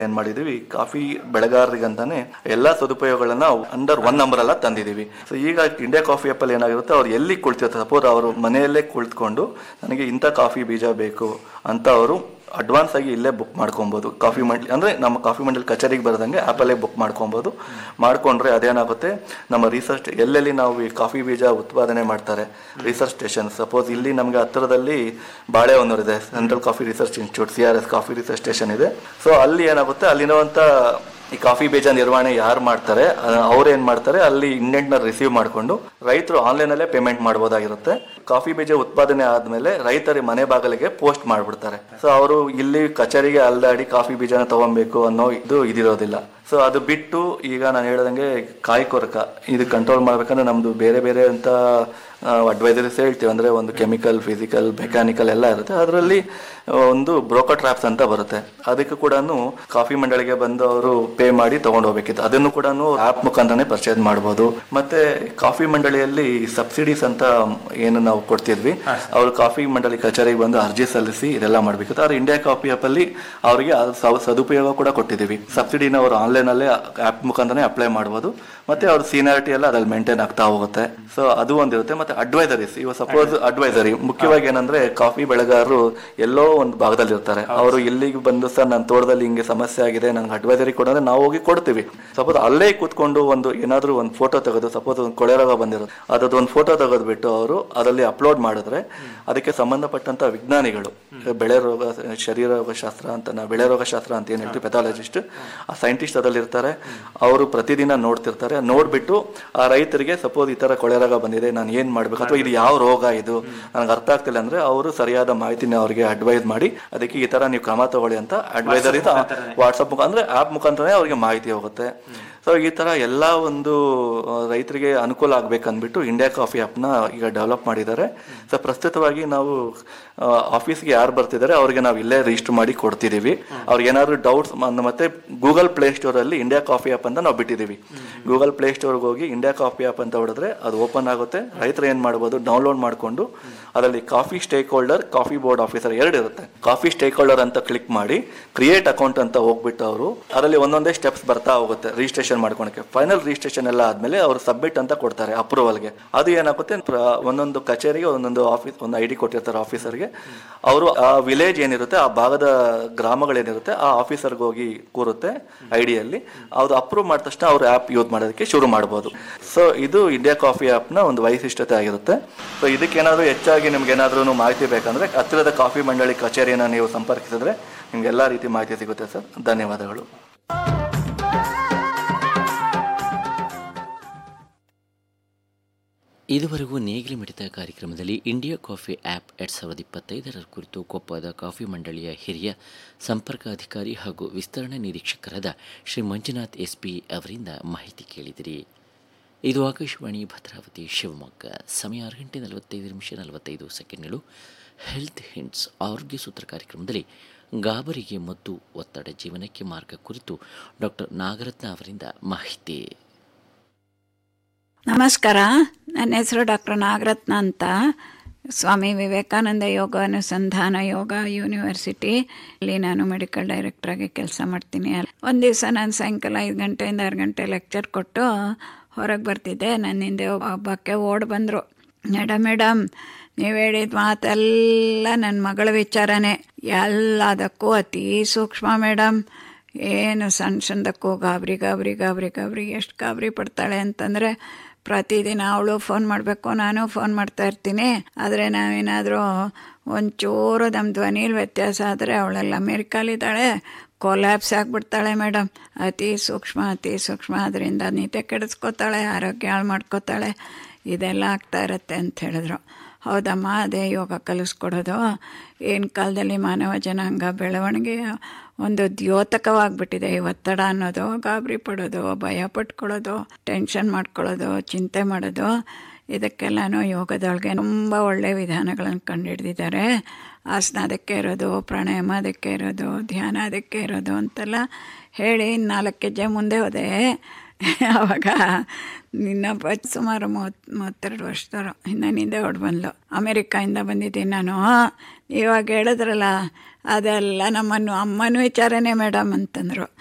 ಏನ್ ಮಾಡಿದೀವಿ ಕಾಫಿ ಬೆಳೆಗಾರರಿಗಂತಾನೆ ಎಲ್ಲಾ ಸದುಪಯೋಗಗಳನ್ನ ಅಂಡರ್ ಒನ್ ನಂಬರ್ ಎಲ್ಲ ತಂದಿದೀವಿ ಸೊ ಈಗ ಇಂಡಿಯಾ ಕಾಫಿ ಆಪಲ್ ಏನಾಗಿರುತ್ತೆ ಅವ್ರು ಎಲ್ಲಿ ಕುಳಿತಿರ್ತಾರೆ ಸಪೋಸ್ ಅವರು ಮನೆಯಲ್ಲೇ ಕುಳಿತುಕೊಂಡು ನನಗೆ ಇಂಥ ಕಾಫಿ ಬೀಜ ಬೇಕು ಅಂತ ಅವರು ಅಡ್ವಾನ್ಸ್ ಆಗಿ ಇಲ್ಲೇ ಬುಕ್ ಮಾಡ್ಕೊಬೋದು ಕಾಫಿ ಮಂಡಳಿ ಅಂದ್ರೆ ನಮ್ಮ ಕಾಫಿ ಮಂಡಳಿ ಕಚೇರಿಗೆ ಬರದಂಗೆ ಆ್ಯಪಲ್ಲೇ ಬುಕ್ ಮಾಡ್ಕೊಬೋದು ಮಾಡ್ಕೊಂಡ್ರೆ ಅದೇನಾಗುತ್ತೆ ನಮ್ಮ ರಿಸರ್ಚ್ ಎಲ್ಲೆಲ್ಲಿ ನಾವು ಈ ಕಾಫಿ ಬೀಜ ಉತ್ಪಾದನೆ ಮಾಡ್ತಾರೆ ರಿಸರ್ಚ್ ಸ್ಟೇಷನ್ ಸಪೋಸ್ ಇಲ್ಲಿ ನಮಗೆ ಹತ್ತಿರದಲ್ಲಿ ಬಾಳೆಹೊನ್ನೂರು ಇದೆ central coffee research institute C R S coffee research station ಇದೆ ಸೊ ಅಲ್ಲಿ ಏನಾಗುತ್ತೆ ಅಲ್ಲಿರುವಂಥ ಈ ಕಾಫಿ ಬೀಜ ನಿರ್ವಹಣೆ ಯಾರು ಮಾಡ್ತಾರೆ ಅವ್ರು ಏನ್ ಮಾಡ್ತಾರೆ ಅಲ್ಲಿ ಇಂಡೆಂಟ್ನ ರಿಸೀವ್ ಮಾಡಿಕೊಂಡು ರೈತರು ಆನ್ಲೈನಲ್ಲೇ ಪೇಮೆಂಟ್ ಮಾಡ್ಬೋದಾಗಿರುತ್ತೆ ಕಾಫಿ ಬೀಜ ಉತ್ಪಾದನೆ ಆದ್ಮೇಲೆ ರೈತರ ಮನೆ ಬಾಗಿಲಿಗೆ ಪೋಸ್ಟ್ ಮಾಡ್ಬಿಡ್ತಾರೆ ಸೊ ಅವರು ಇಲ್ಲಿ ಕಚೇರಿಗೆ ಅಲ್ದಾಡಿ ಕಾಫಿ ಬೀಜನ ತಗೊಬೇಕು ಅನ್ನೋ ಇದು ಇದಿರೋದಿಲ್ಲ ಸೊ ಅದು ಬಿಟ್ಟು ಈಗ ನಾನು ಹೇಳ್ದಂಗೆ ಕಾಯಿ ಕೊರಕ ಇದು ಕಂಟ್ರೋಲ್ ಮಾಡ್ಬೇಕಂದ್ರೆ ನಮ್ದು ಬೇರೆ ಬೇರೆ ಅಂತ ಅಡ್ವೈಸರೀಸ್ ಹೇಳ್ತೀವಿ ಅಂದ್ರೆ ಒಂದು ಕೆಮಿಕಲ್ ಫಿಸಿಕಲ್ ಮೆಕ್ಯಾನಿಕಲ್ ಎಲ್ಲ ಇರುತ್ತೆ ಅದರಲ್ಲಿ ಒಂದು ಬ್ರೋಕರ್ ಟ್ರಾಪ್ಸ್ ಅಂತ ಬರುತ್ತೆ ಅದಕ್ಕೂ ಕೂಡ ಕಾಫಿ ಮಂಡಳಿಗೆ ಬಂದು ಅವರು ಪೇ ಮಾಡಿ ತಗೊಂಡು ಹೋಗ್ಬೇಕಿತ್ತು ಅದನ್ನು ಕೂಡ ಆಪ್ ಮುಖಾಂತರನೇ ಪರ್ಚೇಸ್ ಮಾಡ್ಬೋದು ಮತ್ತೆ ಕಾಫಿ ಮಂಡಳಿಯಲ್ಲಿ ಸಬ್ಸಿಡೀಸ್ ಅಂತ ಏನು ನಾವು ಕೊಡ್ತಿದ್ವಿ ಅವರು ಕಾಫಿ ಮಂಡಳಿ ಕಚೇರಿಗೆ ಬಂದು ಅರ್ಜಿ ಸಲ್ಲಿಸಿ ಇದೆಲ್ಲ ಮಾಡ್ಬೇಕಿತ್ತು ಆದ್ರೆ ಇಂಡಿಯಾ ಕಾಫಿ ಆಪ್ ಅಲ್ಲಿ ಅವರಿಗೆ ಅದು ಸ- ಸದುಪಯೋಗ ಕೂಡ ಕೊಟ್ಟಿದ್ದೀವಿ ಸಬ್ಸಿಡಿನ ಅವರು ಆನ್ಲೈನ್ ಅಲ್ಲೇ ಆಪ್ ಮುಖಾಂತರನೇ ಅಪ್ಲೈ ಮಾಡ್ಬೋದು ಮತ್ತೆ ಅವ್ರ ಸೀನಿಯಾರಿಟಿ ಎಲ್ಲ ಅದ್ರಲ್ಲಿ ಮೇಂಟೈನ್ ಆಗ್ತಾ ಹೋಗುತ್ತೆ ಸೊ ಅದು ಒಂದಿರುತ್ತೆ ಮತ್ತೆ ಅಡ್ವೈಸರೀಸ್ ಇವಾಗ ಸಪೋಸ್ ಅಡ್ವೈಸರಿ ಮುಖ್ಯವಾಗಿ ಏನಂದ್ರೆ ಕಾಫಿ ಬೆಳೆಗಾರರು ಎಲ್ಲೋ ಒಂದು ಭಾಗದಲ್ಲಿ ಇರ್ತಾರೆ ಅವರು ಇಲ್ಲಿಗೆ ಬಂದು ಸರ್ ನನ್ನ ತೋಟದಲ್ಲಿ ಹಿಂಗೆ ಸಮಸ್ಯೆ ಆಗಿದೆ ನಂಗೆ ಅಡ್ವೈಸರಿ ಕೊಡಂದ್ರೆ ನಾವು ಹೋಗಿ ಕೊಡ್ತೀವಿ ಸಪೋಸ್ ಅಲ್ಲೇ ಕೂತ್ಕೊಂಡು ಒಂದು ಏನಾದ್ರೂ ಒಂದು ಫೋಟೋ ತೆಗೆದು ಸಪೋಸ್ ಒಂದು ಕೊಳೆ ರೋಗ ಬಂದಿರೋದು ಅದ್ರದ್ದು ಒಂದು ಫೋಟೋ ತೆಗೆದ್ಬಿಟ್ಟು ಅವರು ಅದರಲ್ಲಿ ಅಪ್ಲೋಡ್ ಮಾಡಿದ್ರೆ ಅದಕ್ಕೆ ಸಂಬಂಧಪಟ್ಟಂತ ವಿಜ್ಞಾನಿಗಳು ಬೆಳೆ ರೋಗ ಶರೀರ ರೋಗಶಾಸ್ತ್ರ ಅಂತ ನಾವು ಬೆಳೆ ರೋಗಶಾಸ್ತ್ರ ಅಂತ ಏನ್ ಹೇಳ್ತೀವಿ ಪೆಥಾಲಜಿಸ್ಟ್ ಆ ಸೈಂಟಿಸ್ಟ್ ಅದ್ರಲ್ಲಿ ಇರ್ತಾರೆ ಅವರು ಪ್ರತಿದಿನ ನೋಡ್ತಿರ್ತಾರೆ ನೋಡ್ಬಿಟ್ಟು ಆ ರೈತರಿಗೆ ಸಪೋಸ್ ಈ ತರ ಕೊಳೆ ರೋಗ ಬಂದಿದೆ ನಾನು ಏನ್ ಮಾಡ್ಬೇಕು ಅಥವಾ ಇದು ಯಾವ ರೋಗ ಇದು ನನಗೆ ಅರ್ಥ ಆಗ್ತಿಲ್ಲ ಅಂದ್ರೆ ಅವರು ಸರಿಯಾದ ಮಾಹಿತಿನ ಅವರಿಗೆ ಅಡ್ವೈಸ್ ಮಾಡಿ ಅದಕ್ಕೆ ಈ ತರ ನೀವು ಕ್ರಮ ತಗೊಳ್ಳಿ ಅಂತ ಅಡ್ವೈಸರ್ ವಾಟ್ಸಪ್ ಮುಖಾಂತರ ಅಂದ್ರೆ ಆಪ್ ಮುಖಾಂತರನೇ ಅವ್ರಿಗೆ ಮಾಹಿತಿ ಹೋಗುತ್ತೆ ಸೊ ಈ ತರ ಎಲ್ಲ ಒಂದು ಆ, ರೈತರಿಗೆ ಅನುಕೂಲ ಆಗ್ಬೇಕಂದ್ಬಿಟ್ಟು ಇಂಡಿಯಾ ಕಾಫಿ ಆ್ಯಪ್ನ ಈಗ ಡೆವಲಪ್ ಮಾಡಿದ್ದಾರೆ ಸೊ ಪ್ರಸ್ತುತವಾಗಿ ನಾವು ಆಫೀಸ್ಗೆ ಯಾರು ಬರ್ತಿದ್ದಾರೆ ಅವ್ರಿಗೆ ನಾವು ಇಲ್ಲೇ ರಿಜಿಸ್ಟರ್ ಮಾಡಿ ಕೊಡ್ತಿದ್ದೀವಿ ಅವ್ರಿಗೆ ಏನಾದ್ರು ಡೌಟ್ಸ್ ಮತ್ತೆ ಗೂಗಲ್ ಪ್ಲೇ ಸ್ಟೋರ್ ಅಲ್ಲಿ ಇಂಡಿಯಾ ಕಾಫಿ ಆ್ಯಪ್ ಅಂತ ನಾವು ಬಿಟ್ಟಿದ್ದೀವಿ ಗೂಗಲ್ ಪ್ಲೇ ಸ್ಟೋರ್ಗೆ ಹೋಗಿ ಇಂಡಿಯಾ ಕಾಫಿ ಆ್ಯಪ್ ಅಂತ ಹೊಡೆದ್ರೆ ಅದು ಓಪನ್ ಆಗುತ್ತೆ ರೈತರು ಏನು ಮಾಡ್ಬೋದು ಡೌನ್ಲೋಡ್ ಮಾಡಿಕೊಂಡು ಅದರಲ್ಲಿ coffee stakeholder coffee board officer ಎರಡು ಇರುತ್ತೆ ಕಾಫಿ ಸ್ಟೇಕ್ ಹೋಲ್ಡರ್ ಅಂತ ಕ್ಲಿಕ್ ಮಾಡಿ ಕ್ರಿಯೇಟ್ ಅಕೌಂಟ್ ಅಂತ ಹೋಗ್ಬಿಟ್ಟು ಅವರು ಅದರಲ್ಲಿ ಒಂದೊಂದೇ ಸ್ಟೆಪ್ಸ್ ಬರ್ತಾ ಹೋಗುತ್ತೆ ರಿಜಿಸ್ಟ್ರೇಷನ್ ಮಾಡ್ಕೊಳಕ್ಕೆ ಫೈನಲ್ ರಿಜಿಸ್ಟ್ರೇಷನ್ ಎಲ್ಲ ಆದ್ಮೇಲೆ ಅವರು ಸಬ್ಮಿಟ್ ಅಂತ ಕೊಡ್ತಾರೆ ಅಪ್ರೂವಲ್ಗೆ ಅದು ಏನಾಗುತ್ತೆ ಪ್ರ- ಒಂದೊಂದು ಕಚೇರಿಗೆ ಒಂದೊಂದು ಆಫೀಸ್ ಒಂದು ಐ ಡಿ ಕೊಟ್ಟಿರ್ತಾರೆ ಆಫೀಸರ್ಗೆ ಅವರು ಆ ವಿಲೇಜ್ ಏನಿರುತ್ತೆ ಆ ಭಾಗದ ಗ್ರಾಮಗಳೇನಿರುತ್ತೆ ಆ ಆಫೀಸರ್ಗೆ ಹೋಗಿ ಕೂರುತ್ತೆ ಐ ಡಿಯಲ್ಲಿ ಅದು ಅಪ್ರೂವ್ ಮಾಡಿದ ತಕ್ಷಣ ಅವರು ಆ್ಯಪ್ ಯೂಸ್ ಮಾಡೋದಕ್ಕೆ ಶುರು ಮಾಡ್ಬೋದು ಸೊ ಇದು ಇಂಡಿಯಾ ಕಾಫಿ ಆ್ಯಪ್ನ ಒಂದು ವೈಶಿಷ್ಟ್ಯತೆ ಆಗಿರುತ್ತೆ ಸೊ ಇದಕ್ಕೇನಾದರೂ ಹೆಚ್ಚಾಗಿ ನಿಮ್ಗೆ ಏನಾದ್ರೂ ಮಾಹಿತಿ ಬೇಕಂದ್ರೆ ಹತ್ತಿರದ ಕಾಫಿ ಮಂಡಳಿ ಕಚೇರಿಯನ್ನು ನೀವು ಸಂಪರ್ಕಿಸಿದ್ರೆ ನಿಮ್ಗೆ ಎಲ್ಲ ರೀತಿ ಮಾಹಿತಿ ಸಿಗುತ್ತೆ ಸರ್ ಧನ್ಯವಾದಗಳು ಇದುವರೆಗೂ ನೇಗಿಲು ಮಿಡಿತ ಕಾರ್ಯಕ್ರಮದಲ್ಲಿ ಇಂಡಿಯಾ ಕಾಫಿ ಆ್ಯಪ್ ಎರಡು ಸಾವಿರದ ಇಪ್ಪತ್ತೈದರ ಕುರಿತು ಕೊಪ್ಪದ ಕಾಫಿ ಮಂಡಳಿಯ ಹಿರಿಯ ಸಂಪರ್ಕ ಅಧಿಕಾರಿ ಹಾಗೂ ವಿಸ್ತರಣಾ ನಿರೀಕ್ಷಕರಾದ ಶ್ರೀ ಮಂಜುನಾಥ್ ಎಸ್ ಪಿ ಅವರಿಂದ ಮಾಹಿತಿ ಕೇಳಿದಿರಿ ಇದು ಆಕಾಶವಾಣಿ ಭದ್ರಾವತಿ ಶಿವಮೊಗ್ಗ ಸಮಯ ಆರು ಗಂಟೆ ನಲವತ್ತೈದು ನಿಮಿಷ ನಲವತ್ತೈದು ಸೆಕೆಂಡ್ಗಳು ಹೆಲ್ತ್ ಹಿಂಟ್ಸ್ ಆರೋಗ್ಯ ಸೂತ್ರ ಕಾರ್ಯಕ್ರಮದಲ್ಲಿ ಗಾಬರಿಗೆ ಮತ್ತು ಒತ್ತಡ ಜೀವನಕ್ಕೆ ಮಾರ್ಗ ಕುರಿತು ಡಾಕ್ಟರ್ ನಾಗರತ್ನ ಅವರಿಂದ ಮಾಹಿತಿ ನಮಸ್ಕಾರ ನನ್ನ ಹೆಸರು ಡಾಕ್ಟರ್ ನಾಗರತ್ನ ಅಂತ ಸ್ವಾಮಿ ವಿವೇಕಾನಂದ ಯೋಗ ಅನುಸಂಧಾನ ಯೋಗ ಯೂನಿವರ್ಸಿಟಿ ಅಲ್ಲಿ ನಾನು ಮೆಡಿಕಲ್ ಡೈರೆಕ್ಟ್ರಾಗಿ ಕೆಲಸ ಮಾಡ್ತೀನಿ ಒಂದು ದಿವಸ ನಾನು ಸಾಯಂಕಾಲ ಐದು ಗಂಟೆಯಿಂದ ಆರು ಗಂಟೆ ಲೆಕ್ಚರ್ ಕೊಟ್ಟು ಹೊರಗೆ ಬರ್ತಿದ್ದೆ ನನ್ನ ಹಿಂದೆ ಒಬ್ಬಕ್ಕೆ ಓಡ್ ಬಂದರು ಮೇಡಮ್ ಮೇಡಮ್ ನೀವು ಹೇಳಿದ ಮಾತೆಲ್ಲ ನನ್ನ ಮಗಳ ವಿಚಾರನೇ ಎಲ್ಲದಕ್ಕೂ ಅತಿ ಸೂಕ್ಷ್ಮ ಮೇಡಮ್ ಏನು ಸಣ್ಣ ಸಣ್ಣದಕ್ಕೂ ಗಾಬರಿ ಗಾಬರಿ ಗಾಬರಿ ಗಾಬರಿ ಎಷ್ಟು ಗಾಬರಿ ಪಡ್ತಾಳೆ ಅಂತಂದರೆ ಪ್ರತಿದಿನ ಅವಳು ಫೋನ್ ಮಾಡಬೇಕು ನಾನು ಫೋನ್ ಮಾಡ್ತಾ ಇರ್ತೀನಿ ಆದರೆ ನಾವೇನಾದರೂ ಒಂಚೂರು ನಮ್ಮ ಧ್ವನಿಲಿ ವ್ಯತ್ಯಾಸ ಆದರೆ ಅವಳೆಲ್ಲ ಅಮೇರಿಕಾಲಿದ್ದಾಳೆ ಕೊಲ್ಯಾಪ್ಸ್ ಆಗಿಬಿಡ್ತಾಳೆ ಮೇಡಮ್ ಅತಿ ಸೂಕ್ಷ್ಮ ಅತಿ ಸೂಕ್ಷ್ಮ ಅದರಿಂದ ನಿದ್ದೆ ಕೆಡಿಸ್ಕೋತಾಳೆ ಆರೋಗ್ಯ ಹಾಳು ಮಾಡ್ಕೋತಾಳೆ ಇದೆಲ್ಲ ಆಗ್ತಾ ಇರತ್ತೆ ಅಂತ ಹೇಳಿದ್ರು ಹೌದಮ್ಮ ಅದೇ ಯೋಗ ಕಲಿಸ್ಕೊಡೋದು ಏನು ಕಾಲದಲ್ಲಿ ಮಾನವ ಜನಾಂಗ ಬೆಳವಣಿಗೆ ಒಂದು ದ್ಯೋತಕವಾಗಿಬಿಟ್ಟಿದೆ ಈ ಒತ್ತಡ ಅನ್ನೋದು ಗಾಬರಿ ಪಡೋದು ಭಯ ಪಟ್ಕೊಳ್ಳೋದು ಟೆನ್ಷನ್ ಮಾಡ್ಕೊಳ್ಳೋದು ಚಿಂತೆ ಮಾಡೋದು ಇದಕ್ಕೆಲ್ಲನೂ ಯೋಗದೊಳಗೆ ತುಂಬ ಒಳ್ಳೆಯ ವಿಧಾನಗಳನ್ನು ಕಂಡುಹಿಡ್ದಿದ್ದಾರೆ ಆಸನ ಅದಕ್ಕೆ ಇರೋದು ಪ್ರಾಣಾಯಾಮ ಅದಕ್ಕೆ ಇರೋದು ಧ್ಯಾನ ಅದಕ್ಕೆ ಇರೋದು ಅಂತೆಲ್ಲ ಹೇಳಿ ನಾಲ್ಕು ಹೆಜ್ಜೆ ಮುಂದೆ ಹೋದೆ ಆವಾಗ ನಿನ್ನೊಬ್ಬ ಸುಮಾರು ಮೂವತ್ತು ಮೂವತ್ತೆರಡು ವರ್ಷದವರು ನನ್ನಿಂದೆ ಹೊಡ್ ಬಂದ್ಲು ಅಮೇರಿಕಾಯಿಂದ ಬಂದಿದ್ದೀನಿ ನಾನು ಇವಾಗ ಹೇಳಿದ್ರಲ್ಲ ಅದೆಲ್ಲ ನಮ್ಮನ್ನು ಅಮ್ಮನ ವಿಚಾರನೇ ಮೇಡಮ್ ಅಂತಂದರು